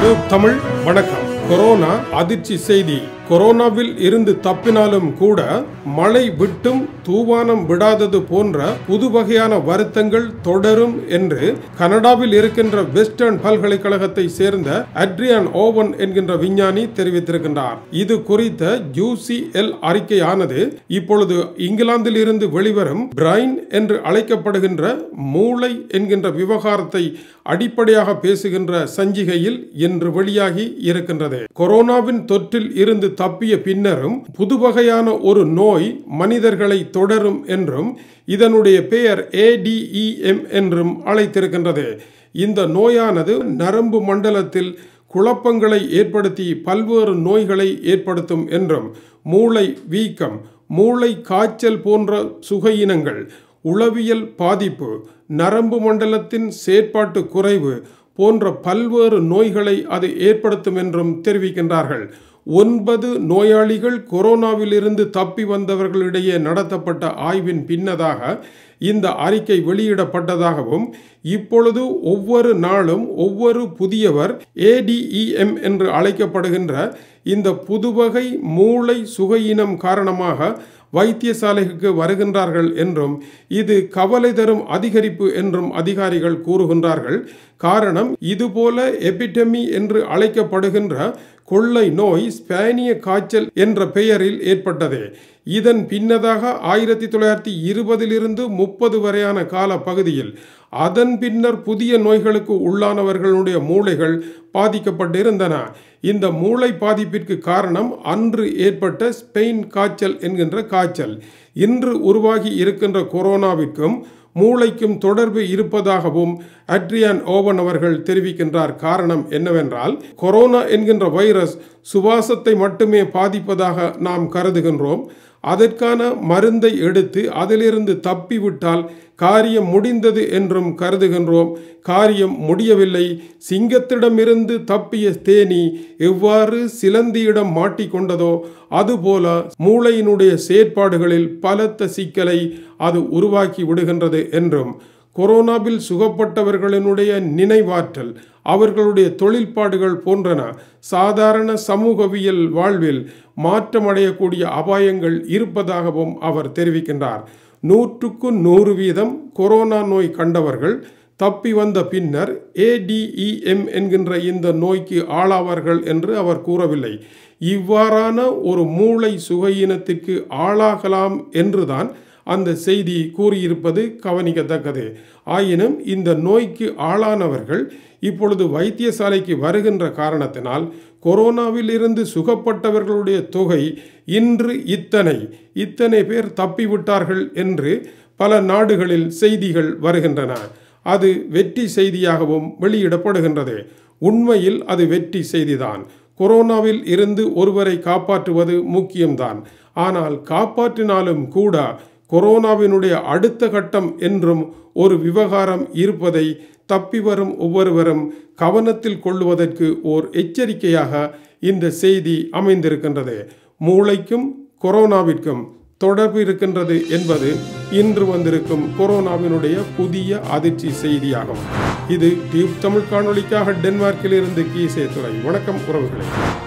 tube Tamil வணக்கம் corona அதிர்ச்சி செய்தி கொரோனாவில் இருந்து தப்பினாலும் கூட மழை விட்டும் தூவானம் விடாதது போன்ற புது வகையான வருத்தங்கள் தொடரும் என்று கனடாவில் இருக்கின்ற வெஸ்டர்ன் பல்கலைக்கழகத்தை சேர்ந்த அட்ரியான் ஓவன் என்கின்ற விஞ்ஞானி தெரிவித்திருக்கின்றார் இது குறித்த யூசிஎல் அறிக்கையானது இப்பொழுது இங்கிலாந்தில் இருந்து வெளிவரும் பிரைன் என்று அழைக்கப்படுகின்ற மூளை என்கின்ற விவகாரத்தை அடிப்படையாக பேசுகின்ற சஞ்சிகையில் இன்று வெளியாகி இருக்கின்றது கொரோனாவின் தொற்றில் இருந்து தப்பிய பின்னரும் புதுவகையான ஒரு நோய் மனிதர்களை தொடரும் என்றும் இதனுடைய பெயர் ஏடிஇஎம் என்றும் அழைத்திருக்கின்றது இந்த நோயானது நரம்பு மண்டலத்தில் குழப்பங்களை ஏற்படுத்தி பல்வேறு நோய்களை ஏற்படுத்தும் என்றும் மூளை வீக்கம் மூளை காய்ச்சல் போன்ற சுகையினங்கள் உளவியல் பாதிப்பு நரம்பு மண்டலத்தின் செயற்பாட்டு குறைவு போன்ற பல்வேறு நோய்களை அது ஏற்படுத்தும் என்றும் தெரிவிக்கின்றார்கள் ஒன்பது நோயாளிகள் கொரோனாவிலிருந்து தப்பி வந்தவர்களிடையே நடத்தப்பட்ட ஆய்வின் பின்னதாக இந்த அறிக்கை வெளியிடப்பட்டதாகவும் இப்பொழுது ஒவ்வொரு நாளும் ஒவ்வொரு புதியவர் ஏடிஇஎம் என்று அழைக்கப்படுகின்ற இந்த புதுவகை மூளை சுகையினம் காரணமாக வைத்தியசாலைக்கு வருகின்றார்கள் என்றும் இது கவலை தரும் அதிகரிப்பு என்றும் அதிகாரிகள் கூறுகின்றார்கள் காரணம் இதுபோல எபிடெமி என்று அழைக்கப்படுகின்ற கொள்ளை நோய் ஸ்பானிய காய்ச்சல் என்ற பெயரில் ஏற்பட்டது இதன் பின்னதாக ஆயிரத்தி தொள்ளாயிரத்தி இருபதிலிருந்து முப்பது வரையான கால பகுதியில் அதன் பின்னர் புதிய நோய்களுக்கு உள்ளானவர்களுடைய மூளைகள் பாதிக்கப்பட்டிருந்தன இந்த மூளை பாதிப்பிற்கு காரணம் அன்று ஏற்பட்ட ஸ்பெயின் காய்ச்சல் என்கின்ற காய்ச்சல் இன்று உருவாகி இருக்கின்ற கொரோனாவிற்கும் மூளைக்கும் தொடர்பு இருப்பதாகவும் அட்ரியான் ஓவன் அவர்கள் தெரிவிக்கின்றார் காரணம் என்னவென்றால் கொரோனா என்கின்ற வைரஸ் சுவாசத்தை மட்டுமே பாதிப்பதாக நாம் கருதுகின்றோம் அதற்கான மருந்தை எடுத்து அதிலிருந்து தப்பிவிட்டால் காரியம் முடிந்தது என்றும் கருதுகின்றோம் காரியம் முடியவில்லை சிங்கத்திடமிருந்து தப்பிய தேனி எவ்வாறு சிலந்தியிடம் மாட்டிக்கொண்டதோ அதுபோல மூளையினுடைய செயற்பாடுகளில் பலத்த சிக்கலை அது உருவாக்கி விடுகின்றது என்றும் கொரோனாவில் சுகப்பட்டவர்களினுடைய நினைவாற்றல் அவர்களுடைய தொழில்பாடுகள் போன்றன சாதாரண சமூகவியல் வாழ்வில் மாற்றமடையக்கூடிய அபாயங்கள் இருப்பதாகவும் அவர் தெரிவிக்கின்றார் நூற்றுக்கு நூறு வீதம் கொரோனா நோய் கண்டவர்கள் தப்பி வந்த பின்னர் ஏடிஇஎம் என்கின்ற இந்த நோய்க்கு ஆளாவார்கள் என்று அவர் கூறவில்லை இவ்வாறான ஒரு மூளை சுகையினத்திற்கு ஆளாகலாம் என்றுதான் அந்த செய்தி கூறியிருப்பது கவனிக்கத்தக்கது ஆயினும் இந்த நோய்க்கு ஆளானவர்கள் இப்பொழுது வைத்தியசாலைக்கு வருகின்ற காரணத்தினால் கொரோனாவில் இருந்து சுகப்பட்டவர்களுடைய தொகை இன்று இத்தனை இத்தனை பேர் தப்பிவிட்டார்கள் என்று பல நாடுகளில் செய்திகள் வருகின்றன அது வெற்றி செய்தியாகவும் வெளியிடப்படுகின்றது உண்மையில் அது வெற்றி செய்திதான் கொரோனாவில் இருந்து ஒருவரை காப்பாற்றுவது முக்கியம்தான் ஆனால் காப்பாற்றினாலும் கூட கொரோனாவினுடைய அடுத்த கட்டம் என்றும் ஒரு விவகாரம் இருப்பதை தப்பி வரும் ஒவ்வொருவரும் கவனத்தில் கொள்ளுவதற்கு ஓர் எச்சரிக்கையாக இந்த செய்தி அமைந்திருக்கின்றது மூளைக்கும் கொரோனாவிற்கும் தொடர்பு இருக்கின்றது என்பது இன்று வந்திருக்கும் கொரோனாவினுடைய புதிய அதிர்ச்சி செய்தியாகும் இது டியூப் தமிழ் காணொளிக்காக டென்மார்க்கில் இருந்து கீசே துறை வணக்கம் உறவுகளே